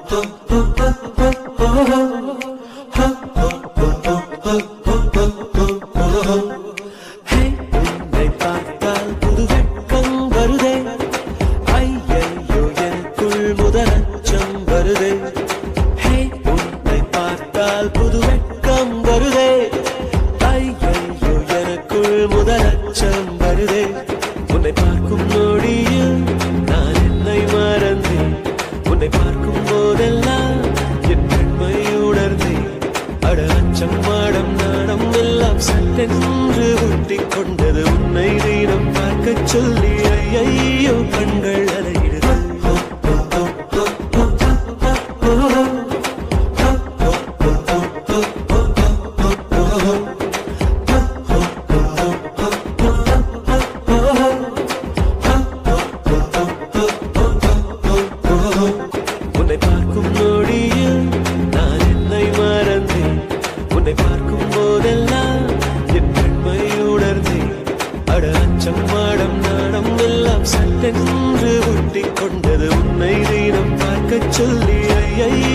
ஹே, உன்னை பார்த்தால் புது வெட்கம் வருதே ஐயையோ எனக்குள் முதல் அச்சம் வருதே ஹே, உன்னை பார்த்தால் புது வெட்கம் வருதே ஐயையோ எனக்குள் முதல் அச்சம் வருதே உன்னை பார்க்கும் நொடியில் நான் என்னை மறந்தேன் உன்னை பார்க்கும் போதெல்லாம் என் பெண்மை உணர்ந்தேன் அட அச்சம் மாடம் நாடம் எல்லாம் சட்டென்று ஒட்டிக் கொண்டது உன்னை தினம் பார்க்கச் சொல்லி ஐயையோ கண்கள் அலையிடுது உன்னை பார்க்கும் நொடியில் நான் என்னை மறந்தேன் உன்னை பார்க்கும் போதெல்லாம் என் பெண்மை உணர்ந்தேன் அட அச்சம் மாடம் நாடம் எல்லாம் சட்டென்று ஒட்டிக் கொண்டது உன்னை தினம் பார்க்கச் சொல்லி ஐயை